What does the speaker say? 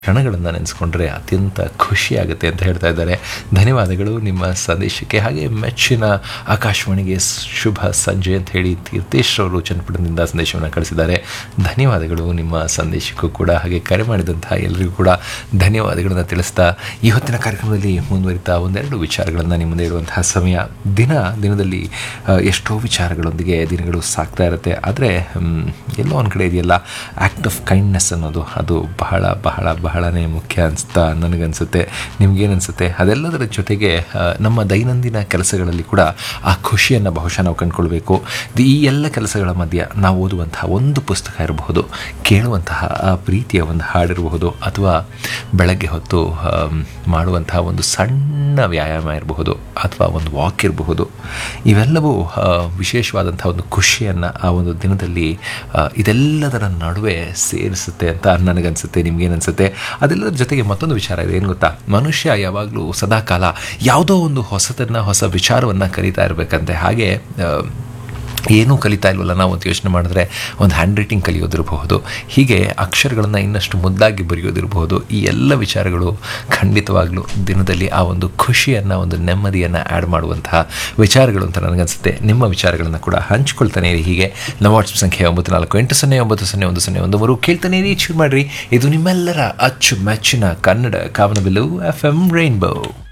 ಕ್ಷಣಗಳನ್ನು ನೆನೆಸ್ಕೊಂಡ್ರೆ ಅತ್ಯಂತ ಖುಷಿಯಾಗುತ್ತೆ ಅಂತ ಹೇಳ್ತಾ ಇದ್ದಾರೆ ಧನ್ಯವಾದಗಳು ನಿಮ್ಮ ಸಂದೇಶಕ್ಕೆ ಹಾಗೆ ಮೆಚ್ಚಿನ ಆಕಾಶವಾಣಿಗೆ ಶುಭ ಸಂಜೆ ಅಂತ ಹೇಳಿ ತೀರ್ಥೇಶ್ ಅವರು ಚನ್ನಪಟ್ಟಣದಿಂದ ಸಂದೇಶವನ್ನು ಕಳಿಸಿದ್ದಾರೆ ಧನ್ಯವಾದಗಳು ನಿಮ್ಮ ಸಂದೇಶಕ್ಕೂ ಕೂಡ ಹಾಗೆ ಕರೆ ಮಾಡಿದಂತಹ ಎಲ್ಲರಿಗೂ ಕೂಡ ಧನ್ಯವಾದಗಳನ್ನು ತಿಳಿಸ್ತಾ ಈ ಹೊತ್ತಿನ ಕಾರ್ಯಕ್ರಮದಲ್ಲಿ ಮುಂದುವರಿತಾ ಒಂದೆರಡು ವಿಚಾರಗಳನ್ನು ನಿಮ್ಮ ಮುಂದೆ ಇಡುವಂತಹ ಸಮಯ ದಿನ ದಿನದಲ್ಲಿ ಆ, ಎಷ್ಟೋ ವಿಚಾರಗಳೊಂದಿಗೆ ದಿನಗಳು ಸಾಕ್ತಾ ಇರುತ್ತೆ ಆದರೆ ಎಲ್ಲೋ ಒಂದು ಕಡೆ ಇದೆಯಲ್ಲ ಆ್ಯಕ್ಟ್ ಆಫ್ ಕೈಂಡ್ನೆಸ್ ಅನ್ನೋದು ಅದು ಬಹಳ ಬಹಳ ಬಹಳನೇ ಮುಖ್ಯ ಅನಿಸ್ತಾ ನನಗನ್ಸುತ್ತೆ ನಿಮ್ಗೇನು ಅನಿಸುತ್ತೆ ಅದೆಲ್ಲದರ ಜೊತೆಗೆ ಆ, ನಮ್ಮ ದೈನಂದಿನ ಕೆಲಸಗಳಲ್ಲಿ ಕೂಡ ಆ ಖುಷಿಯನ್ನು ಬಹುಶಃ ನಾವು ಕಂಡುಕೊಳ್ಬೇಕು ದಿ- ಈ ಎಲ್ಲ ಕೆಲಸಗಳ ಮಧ್ಯೆ ನಾವು ಓದುವಂತಹ ಒಂದು ಪುಸ್ತಕ ಇರಬಹುದು ಕೇಳುವಂತಹ ಆ ಪ್ರೀತಿಯ ಒಂದು ಹಾಡಿರಬಹುದು ಅಥವಾ ಬೆಳಗ್ಗೆ ಹೊತ್ತು ಆಮ್, ಮಾಡುವಂತಹ ಒಂದು ಸಣ್ಣ ವ್ಯಾಯಾಮ ಇರಬಹುದು ಅಥವಾ ಒಂದು ವಾಕ್ ಇರಬಹುದು ಇವೆಲ್ಲವೂ ಆ, ವಿಶೇಷವಾದಂಥ ಒಂದು ಖುಷಿಯನ್ನು ಆ ಒಂದು ದಿನದಲ್ಲಿ ಆ, ಇದೆಲ್ಲದರ ನಡುವೆ ಸೇರಿಸುತ್ತೆ ಅಂತ ನನಗನ್ಸುತ್ತೆ ನಿಮ್ಗೇನನ್ಸುತ್ತೆ ಅದೆಲ್ಲದರ ಜೊತೆಗೆ ಮತ್ತೊಂದು ವಿಚಾರ ಇದೆ ಏನು ಗೊತ್ತಾ ಮನುಷ್ಯ ಯಾವಾಗಲೂ ಸದಾಕಾಲ ಯಾವುದೋ ಒಂದು ಹೊಸತನ್ನು ಹೊಸ ವಿಚಾರವನ್ನು ಕಲಿತಾ ಇರಬೇಕಂತೆ ಹಾಗೆ ಆ, ಏನೂ ಕಲಿತಾ ಇಲ್ವಲ್ಲ ನಾವು ಅಂತ ಯೋಚನೆ ಮಾಡಿದ್ರೆ ಒಂದು ಹ್ಯಾಂಡ್ ರೈಟಿಂಗ್ ಕಲಿಯೋದಿರಬಹುದು ಹೀಗೆ ಅಕ್ಷರಗಳನ್ನು ಇನ್ನಷ್ಟು ಮುದ್ದಾಗಿ ಬರೆಯೋದಿರಬಹುದು ಈ ಎಲ್ಲ ವಿಚಾರಗಳು ಖಂಡಿತವಾಗ್ಲೂ ದಿನದಲ್ಲಿ ಆ ಒಂದು ಖುಷಿಯನ್ನು ಒಂದು ನೆಮ್ಮದಿಯನ್ನು ಆ್ಯಡ್ ಮಾಡುವಂತಹ ವಿಚಾರಗಳು ಅಂತ ನನಗನ್ಸುತ್ತೆ ನಿಮ್ಮ ವಿಚಾರಗಳನ್ನು ಕೂಡ ಹಂಚ್ಕೊಳ್ತಾನೆ ಇರಿ ಹೀಗೆ ನಮ್ಮ ವಾಟ್ಸಪ್ ಸಂಖ್ಯೆ ಒಂಬತ್ತು ನಾಲ್ಕು ಎಂಟು ಸೊನ್ನೆ ಒಂಬತ್ತು ಸೊನ್ನೆ ಒಂದು ಸೊನ್ನೆ ಒಂದು ಮೂರು ಕೇಳ್ತಾನೆ ಇರಿ ಚೂರು ಮಾಡಿರಿ ಇದು ನಿಮ್ಮೆಲ್ಲರ ಅಚ್ಚು ಮೆಚ್ಚಿನ ಕನ್ನಡ ಕಾಮನಬಿಲ್ಲು ಎಫ್ ಎಂ ರೈನ್ಬೋ